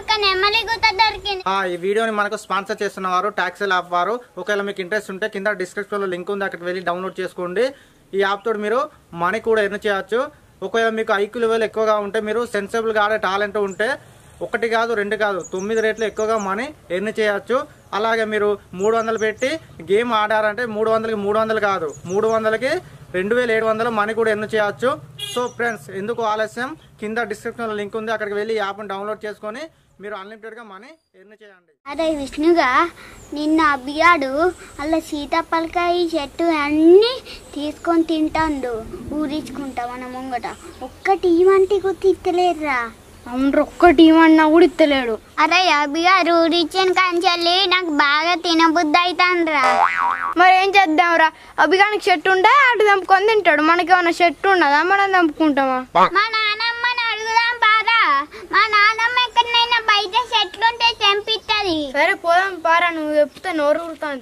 ఒక నెమ్మలి గుత దొరికింది ఆ, ఈ వీడియోని మనకు స్పాన్సర్ చేస్తున్న వారు ట్యాక్సీల యాప్ వారు ఒకవేళ మీకు ఇంట్రెస్ట్ ఉంటే కింద డిస్క్రిప్షన్లో లింక్ ఉంది అక్కడికి వెళ్ళి డౌన్లోడ్ చేసుకోండి ఈ యాప్ తోటి మీరు మనీ కూడా ఎర్న్ చేయొచ్చు ఒకవేళ మీకు ఐక్యూ లెవెల్ ఎక్కువగా ఉంటే మీరు సెన్సిబుల్గా ఆడే టాలెంట్ ఉంటే ఒకటి కాదు రెండు కాదు తొమ్మిది రేట్లు ఎక్కువగా మనీ ఎర్న్ చేయొచ్చు అలాగే మీరు మూడు వందలు పెట్టి గేమ్ ఆడారంటే మూడు వందలకి మూడు వందలు కాదు మూడు వందలకి రెండు వేల ఏడు వందలు మనీ కూడా ఎర్న్ చేయొచ్చు సో ఫ్రెండ్స్ ఎందుకు ఆలస్యం కింద డిస్క్రిప్షన్లో లింక్ ఉంది అక్కడికి వెళ్ళి ఈ యాప్ని డౌన్లోడ్ చేసుకొని మీరు అన్లిమిటెడ్గా మనీ ఎర్న్ చేయండి అరే విష్ణుగా నిన్న అబ్బిగాడు అలా సీతాపలకాయ చెట్టు అన్నీ తీసుకొని తింటాండు ఊరించుకుంటా మన ముంగట ఒక్కటి ఇవంటి గుర్తు ఇత్తలేదురా అవును ఒక్కటి ఇవన్నా కూడా ఇత్తలేడు అరే అబ్బిగారు ఊరిచ్చిన కంచెల్లి నాకు బాగా తినబుద్ధి అవుతాండ్రా మరి ఏం చేద్దాంరా అభిగానికి చెట్టు ఉంటే అటు దంపుకొని తింటాడు మనకేమన్నా చెట్టు ఉన్నదా మనం దంపుకుంటామా మా నానమ్మని అడుగుదాం పారా మా నానమ్మ ఎక్కడనైనా బయట చెట్లుంటే తెంపిస్తుంది సరే పోదాం పారా నువ్వు చెప్తే నోరు ఊరుతుంది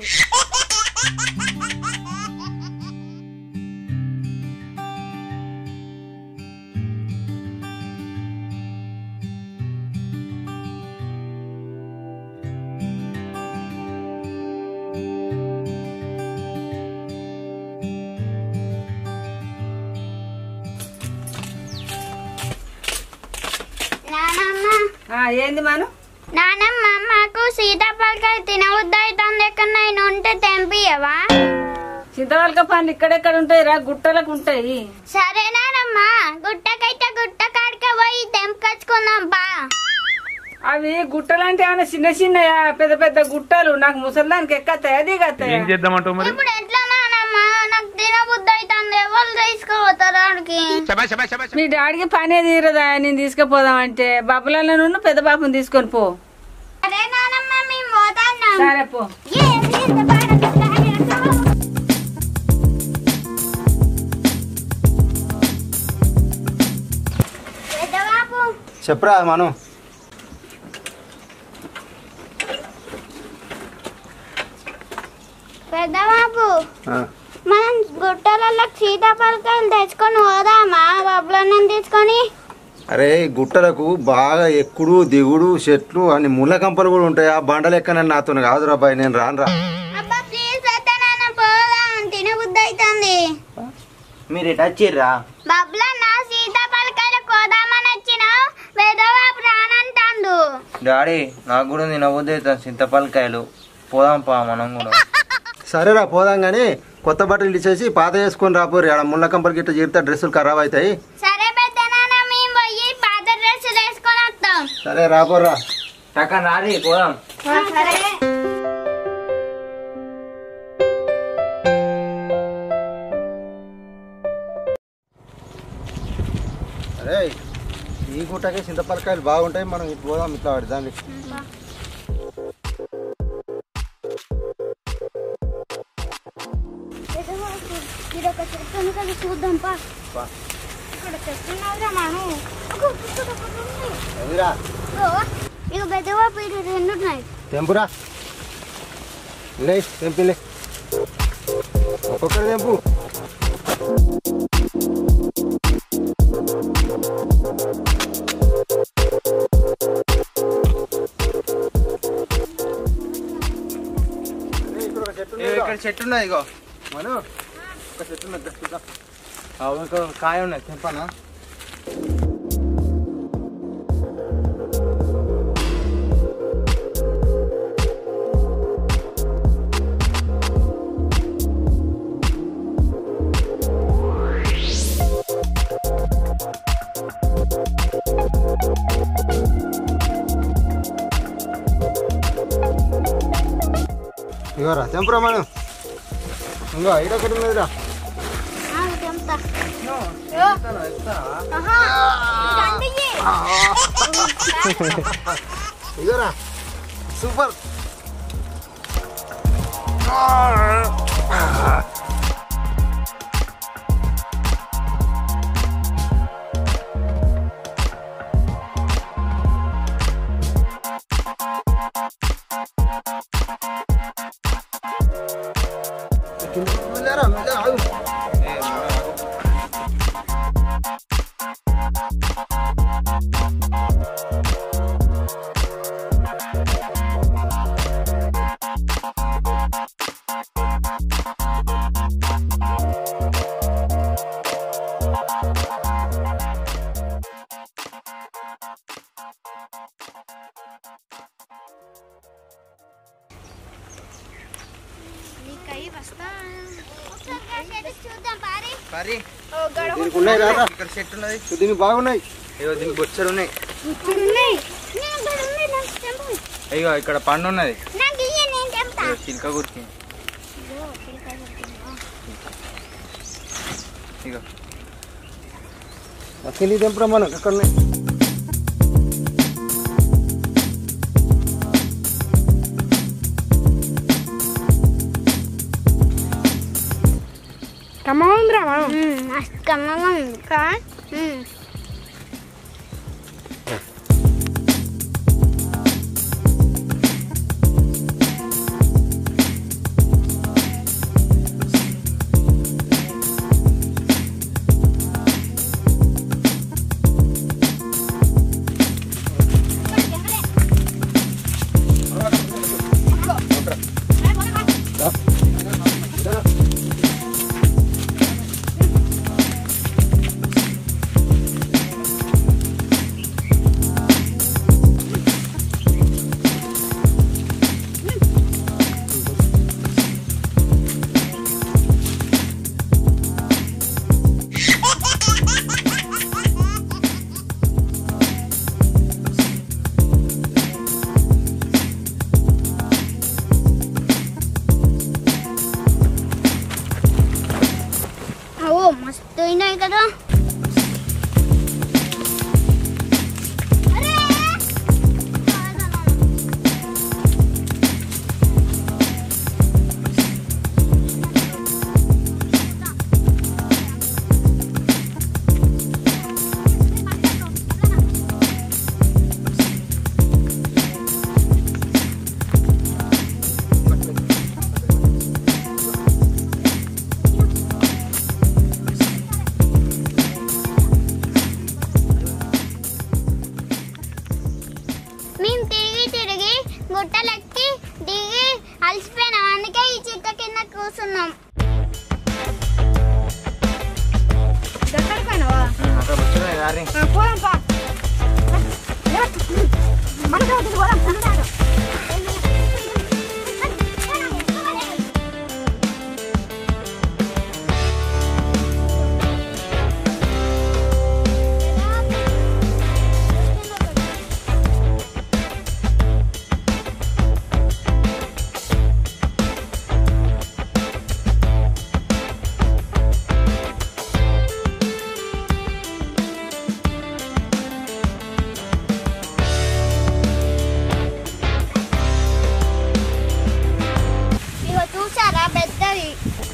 నానమ్మ ఆ, ఏంది మాను నానమ్మ మాకు సీతాఫలకాయ తినబుద్ధి అవుతుంది ఎక్కడైనా ఉంటే తెంపియవా చింతవలక పండ్లు ఇక్కడెక్కడ ఉంటాయి రా గుట్టలకు ఉంటాయి సరే నానమ్మ గుట్టకైతే గుట్ట కాడికే పోయి తెంపుకొచ్చుకుందాం బా అవి గుట్టలంటే ఏమైనా చిన్న చిన్న పెద్ద పెద్ద గుట్టలు నాకు ముసలిదానికి ఎక్కతాయి అది ఏం చేద్దామంటావు మరి ఇప్పుడు ఎట్లా నానమ్మ నాకు తినబుద్ధి అవుతుంది ఎవరు తీసుకుపోతారు ఆడికి మీ డాడీకి పనే తీరదా నేను తీసుకుపోదాం అంటే బాబులలో నుండి పెద్ద బాబుని తీసుకొని పో సరే నానమ్మ మేము పోతాన్నాం సరే పో ఏ, ఎంత బాగా తింటారు? పెద్దబాబు చెప్పరా మనం పెద్దబాబు మనం గుట్టలలో సీతాఫలకాయలు తెచ్చుకొని పోదామా బబ్బులన్నం తీసుకొని అరే గుట్టలకు బాగా ఎక్కుడు దిగుడు చెట్లు అన్ని ముళ్ళ కంపలు కూడా ఉంటాయి ఆ బండలు ఎక్కన నాతో కాదురా బాయ్ నేను రాను రా అబ్బా ప్లీజ్ పెద్దనాన్న పోదాం తినబుద్ధి అవుతుంది మీరు ఎటు వచ్చిర్రా బబ్బులన్న సీతాఫలకాయలు కోదామని వచ్చిన పెద్దబాబు రానంటాండు డాడీ నాకు కూడా నేను అవుతాను చింతపలకాయలు పోదాం పా మనం కూడా సరేరా పోదాం కానీ కొత్త బట్టలు ఇచ్చేసి పాత వేసుకొని రాపోరు ఆడ ముళ్ళ కంపలు గిట్ట చేరితే డ్రెస్సులు ఖరాబ్ అవుతాయి సరే పెద్దనాన్న మేము పోయి పాత డ్రెస్సులు వేసుకొని వస్తాం సరే రాపోర్రా టక్కన రాది పోదాం సరే అరే ఈ గుట్టకే చింతపలకాయలు బాగుంటాయి మనం ఇటు పోదాం ఇట్లా వాడి దాన్ని ఇది ఒక చెట్టు ఉంది కదా చూద్దాం పా ఇక్కడ చెట్టు ఉన్నదిరా మనం అగో, ఇక్కడ ఒకటి ఉంది. ఎదిరా ఇగో, ఇగో పెద్దబాబు ఇది రెండు ఉన్నాయి తెంపురా లే తెంపిలే ఒక్కొక్కరు తెంపు అరే, ఇక్కడ ఒక చెట్టు ఉంది ఇక్కడ చెట్టు ఉన్నది ఇగో మను ఒక చెట్టు ఉన్నది చూద్దాం అవును, ఇక్కడ ఒక కాయ ఉన్నది తెంపనా ఇగోరా తెంపురా మనం ఇంకో ఐదు ఒకటి ఉన్నదిరా ఆగు, తెంపుతా. ఆహా, ఇది అందియ్యి. ఇగోరా సూపర్ మెల్లరా మెల్ల ఆగు చూద్దాం పారి పరి దీనికి ఉన్నాయి రారా ఇక్కడ చెట్టు ఉన్నది దీనికి బాగున్నాయి ఇగో దీనికి బొచ్చలు ఉన్నాయి ఉన్నాయి నేను ఇక్కడ ఉన్నాయి, నాకు తెంపు. ఇగో ఇక్కడ పండు ఉన్నది నాకు ఇయ్య, నేను తెంపుతా. ఇగో చిలుక గుర్తింది ఇగో అసలు తెంపడం మనం అక్కడ ఉన్నాయి కమ్మగా ఉందిరా మనం ఉమ్, మస్తు కమ్మగా ఉంది కదా? ఉమ్. ఓ మస్తు అయినాయి కదా అరే! మేము తిరిగి తిరిగి గుట్టలెక్కి దిగి అలసిపోయినాం అందుకే ఈ చెట్ల కింద కూర్చున్నాం దగ్గరికి పోయినావా? అక్కడ బొచ్చలు ఉన్నాయి రారి ఆ, పోదాం పా. మనతో ఒకటి పోదాం, మనతో. ఇగో చూసారా పెద్దది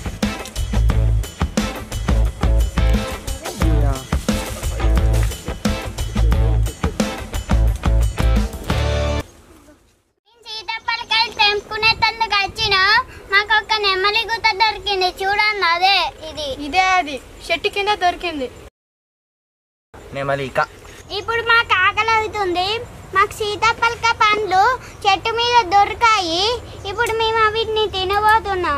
మేము సీతాఫలకాయలు తెంపుకునే తందుకు వచ్చిన మాకు ఒక నెమ్మలి గుత్త దొరికింది చూడండి అదే ఇది ఇదే అది చెట్టు కింద దొరికింది నెమలి ఇక ఇప్పుడు మాకు ఆకలి అవుతుంది మాకు సీతాఫలక పండ్లు చెట్టు మీద దొరికాయి ఇప్పుడు మేము వీటిని తినబోతున్నాం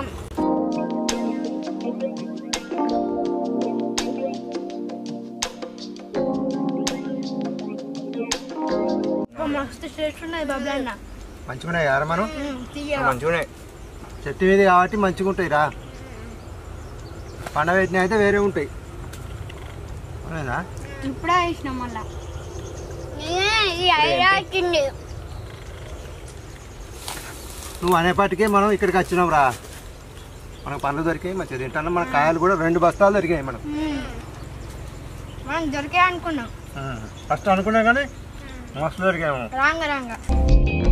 ఓ, మస్తు చెట్టు ఉన్నది బబ్లన్న మంచిగా ఉన్నాయి కదా మనం తీయ మంచిగా ఉన్నాయి చెట్టు మీద కాబట్టి మంచిగా ఉంటాయి రా పండగ పెట్టిన అయితే వేరే ఉంటాయి అవునా ఇప్పుడే వేసినాం మళ్ళా ఈ ఐడియా వచ్చింది నువ్వు అనేపాటికే మనం ఇక్కడికి వచ్చినాం రా మనకు పండ్లు దొరికాయి మంచిగా తింటాను మన కాయలు కూడా రెండు బస్తాలు దొరికాయి మనం మనం దొరికాయి అనుకున్నాం ఫస్ట్ అనుకున్నా కానీ మస్తు దొరికాయి రాంగ రాంగ